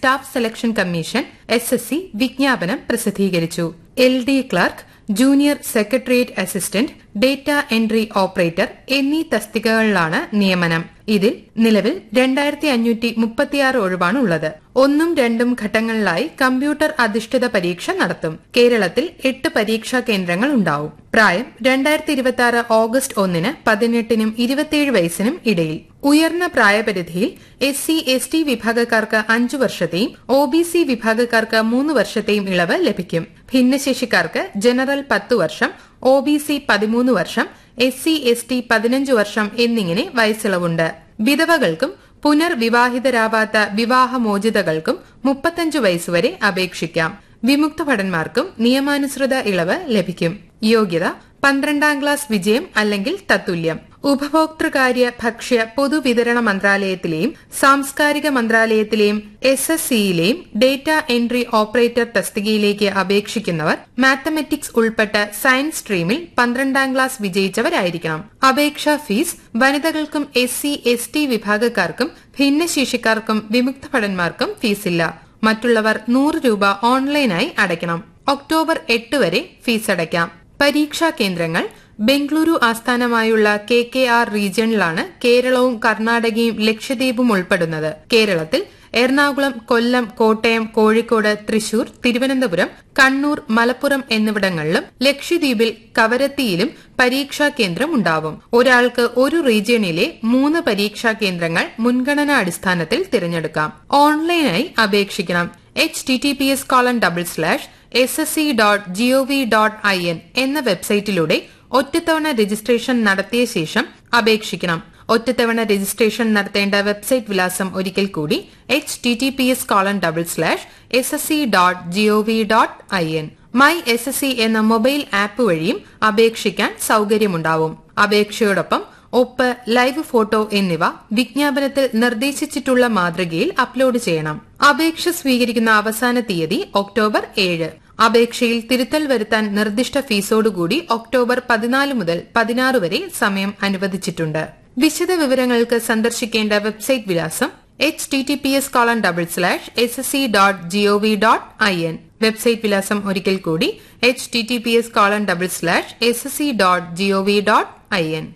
staff selection commission S S C വിജ്ഞാപനം പ്രസിദ്ധീകരിച്ചു L D clerk junior secretariat assistant data entry operator എന്നീ തസ്തികകളിലാണ് നിയമനം ഇതിൽ നിലവിൽ രണ്ടായിരത്തി അഞ്ഞൂറ്റി മുപ്പത്തിയാറ് ഒഴിവാണ് ഉള്ളത് ഒന്നും രണ്ടും ഘട്ടങ്ങളിലായി കമ്പ്യൂട്ടർ അധിഷ്ഠിത പരീക്ഷ നടത്തും കേരളത്തിൽ എട്ട് പരീക്ഷാ കേന്ദ്രങ്ങൾ ഉണ്ടാവും പ്രായം രണ്ടായിരത്തി ഇരുപത്തി ആറ് ഓഗസ്റ്റ് ഒന്നിന് പതിനെട്ടിനും ഇരുപത്തിയേഴ് വയസ്സിനും ഇടയിൽ ഉയർന്ന പ്രായപരിധിയിൽ എസ് സി എസ് ടി വിഭാഗക്കാർക്ക് അഞ്ചു വർഷത്തെയും ഒ ബി സി വിഭാഗക്കാർക്ക് മൂന്ന് വർഷത്തെയും ഇളവ് ലഭിക്കും ഭിന്നശേഷിക്കാർക്ക് ജനറൽ പത്ത് വർഷം ഒ ബി സി പതിമൂന്ന് വർഷം എസ് സി എസ് ടി പതിനഞ്ച് വർഷം എന്നിങ്ങനെ വയസ്സിളവുണ്ട് വിധവകൾക്കും പുനർവിവാഹിതരാവാത്ത വിവാഹമോചിതകൾക്കും മുപ്പത്തഞ്ച് വയസ്സുവരെ അപേക്ഷിക്കാം വിമുക്ത ഭടന്മാർക്കും നിയമാനുസൃത ഇളവ് ലഭിക്കും യോഗ്യത പന്ത്രണ്ടാം ക്ലാസ് വിജയം അല്ലെങ്കിൽ തത്തുല്യം ഉപഭോക്തൃകാര്യ ഭക്ഷ്യ പൊതുവിതരണ മന്ത്രാലയത്തിലെയും സാംസ്കാരിക മന്ത്രാലയത്തിലെയും എസ് എസ് സിയിലെയും ഡേറ്റ എൻട്രി ഓപ്പറേറ്റർ തസ്തികയിലേക്ക് അപേക്ഷിക്കുന്നവർ മാത്തമെറ്റിക്സ് ഉൾപ്പെട്ട സയൻസ് സ്ട്രീമിൽ പന്ത്രണ്ടാം ക്ലാസ് വിജയിച്ചവരായിരിക്കണം അപേക്ഷാ ഫീസ് വനിതകൾക്കും എസ് സി എസ് ടി വിഭാഗക്കാർക്കും ഭിന്നശേഷിക്കാർക്കും വിമുക്ത ഭടന്മാർക്കും ഫീസില്ല മറ്റുള്ളവർ നൂറ് രൂപ ഓൺലൈനായി അടയ്ക്കണം ഒക്ടോബർ എട്ട് വരെ ഫീസ് അടയ്ക്കാം പരീക്ഷാ കേന്ദ്രങ്ങൾ ബംഗളൂരു ആസ്ഥാനമായുള്ള കെ കെ ആർ റീജിയണിലാണ് കേരളവും കർണാടകയും ലക്ഷദ്വീപും ഉൾപ്പെടുന്നത് കേരളത്തിൽ എറണാകുളം കൊല്ലം കോട്ടയം കോഴിക്കോട് തൃശൂർ തിരുവനന്തപുരം കണ്ണൂർ മലപ്പുറം എന്നിവിടങ്ങളിലും ലക്ഷദ്വീപിൽ കവരത്തിയിലും പരീക്ഷാ കേന്ദ്രം ഉണ്ടാവും ഒരാൾക്ക് ഒരു റീജിയണിലെ മൂന്ന് പരീക്ഷാ കേന്ദ്രങ്ങൾ മുൻഗണനാ അടിസ്ഥാനത്തിൽ തിരഞ്ഞെടുക്കാം ഓൺലൈനായി അപേക്ഷിക്കണം H T T P S colon double slash S S C dot G O V dot I N എന്ന വെബ്സൈറ്റിലൂടെ ഒറ്റത്തവണ രജിസ്ട്രേഷൻ നടത്തിയ ശേഷം അപേക്ഷിക്കണം ഒറ്റത്തവണ രജിസ്ട്രേഷൻ നടത്തേണ്ട വെബ്സൈറ്റ് വിലാസം ഒരിക്കൽ കൂടി H T T P S colon double slash S S C dot G O V dot I N my S S C എന്ന മൊബൈൽ ആപ്പ് വഴിയും അപേക്ഷിക്കാൻ സൌകര്യമുണ്ടാവും അപേക്ഷയോടൊപ്പം ഒപ്പ് ലൈവ് ഫോട്ടോ എന്നിവ വിജ്ഞാപനത്തിൽ നിർദ്ദേശിച്ചിട്ടുള്ള മാതൃകയിൽ അപ്ലോഡ് ചെയ്യണം അപേക്ഷ സ്വീകരിക്കുന്ന അവസാന തീയതി ഒക്ടോബർ ഏഴ് അപേക്ഷയിൽ തിരുത്തൽ വരുത്താൻ നിർദ്ദിഷ്ട ഫീസോടുകൂടി ഒക്ടോബർ പതിനാല് മുതൽ പതിനാറ് വരെ സമയം അനുവദിച്ചിട്ടുണ്ട് വിശദ വിവരങ്ങൾക്ക് സന്ദർശിക്കേണ്ട വെബ്സൈറ്റ് വിലാസം H T T P S colon double slash S S C dot G O V dot I N website വിലാസം ഒരിക്കൽ കൂടി H T T P S colon double slash S S C dot G O V dot I N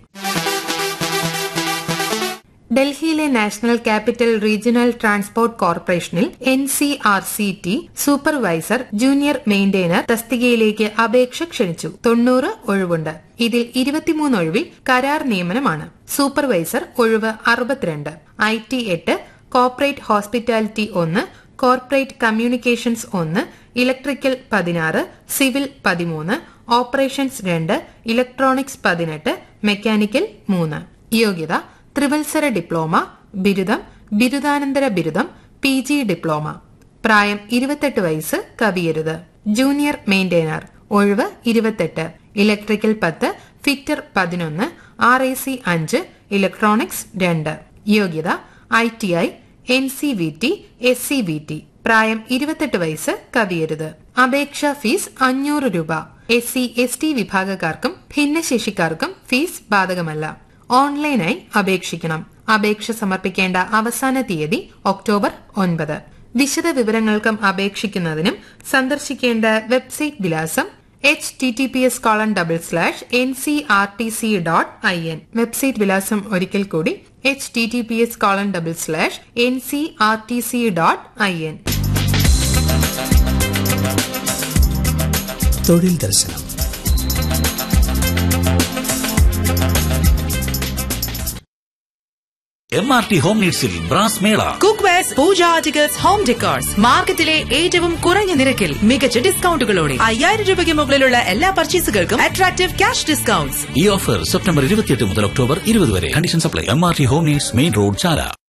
ഡൽഹിയിലെ national capital regional transport കോർപ്പറേഷനിൽ N C R T C supervisor junior maintainer തസ്തികയിലേക്ക് അപേക്ഷ ക്ഷണിച്ചു തൊണ്ണൂറ് ഒഴിവുണ്ട് ഇതിൽ ഇരുപത്തിമൂന്ന് ഒഴിവിൽ കരാർ നിയമനമാണ് സൂപ്പർവൈസർ ഒഴിവ് അറുപത്തിരണ്ട് ഐ ടി എട്ട് കോർപ്പറേറ്റ് ഹോസ്പിറ്റാലിറ്റി ഒന്ന് കോർപ്പറേറ്റ് കമ്മ്യൂണിക്കേഷൻസ് ഒന്ന് ഇലക്ട്രിക്കൽ പതിനാറ് സിവിൽ പതിമൂന്ന് ഓപ്പറേഷൻസ് രണ്ട് ഇലക്ട്രോണിക്സ് പതിനെട്ട് മെക്കാനിക്കൽ മൂന്ന് യോഗ്യത ത്രിവത്സര ഡിപ്ലോമ ബിരുദം ബിരുദാനന്തര ബിരുദം പി ജി ഡിപ്ലോമ പ്രായം ഇരുപത്തെട്ട് വയസ്സ് കവിയരുത് ജൂനിയർ മെയിന്റെയിനർ ഒഴിവ് ഇരുപത്തെട്ട് ഇലക്ട്രിക്കൽ പത്ത് ഫിറ്റർ പതിനൊന്ന് ആർ എ സി അഞ്ച് ഇലക്ട്രോണിക്സ് രണ്ട് യോഗ്യത I T I N C V T S C V T പ്രായം ഇരുപത്തെട്ട് വയസ്സ് കവിയരുത് അപേക്ഷാ ഫീസ് അഞ്ഞൂറ് രൂപ എസ് സി എസ് ടി വിഭാഗക്കാർക്കും ഭിന്നശേഷിക്കാർക്കും ഫീസ് ബാധകമല്ല ഓൺലൈനായി അപേക്ഷിക്കണം അപേക്ഷ സമർപ്പിക്കേണ്ട അവസാന തീയതി ഒക്ടോബർ ഒൻപത് വിശദ വിവരങ്ങൾക്കും അപേക്ഷിക്കുന്നതിനും സന്ദർശിക്കേണ്ട വെബ്സൈറ്റ് വിലാസം H T T P S colon double slash N C R T C dot I N website വിലാസം ഒരിക്കൽ കൂടി H T T P S colon double slash N C R T C dot I N തൊഴിൽ ദർശനം M R T home നീഡ്സിൽ brass മേള cookwares puja articles home decors മാർക്കറ്റിലെ ഏറ്റവും കുറഞ്ഞ നിരക്കിൽ മികച്ച ഡിസ്കൗണ്ടുകളോടെ അയ്യായിരം രൂപയ്ക്ക് മുകളിലുള്ള എല്ലാ പർച്ചേസുകൾക്കും അട്രാക്റ്റീവ് ക്യാഷ് ഡിസ്കൗണ്ട്സ് ഈ ഓഫർ സെപ്റ്റംബർ ഇരുപത്തിയെട്ട് മുതൽ ഒക്ടോബർ ഇരുപത് വരെ condition supply M R T home needs main road ചാല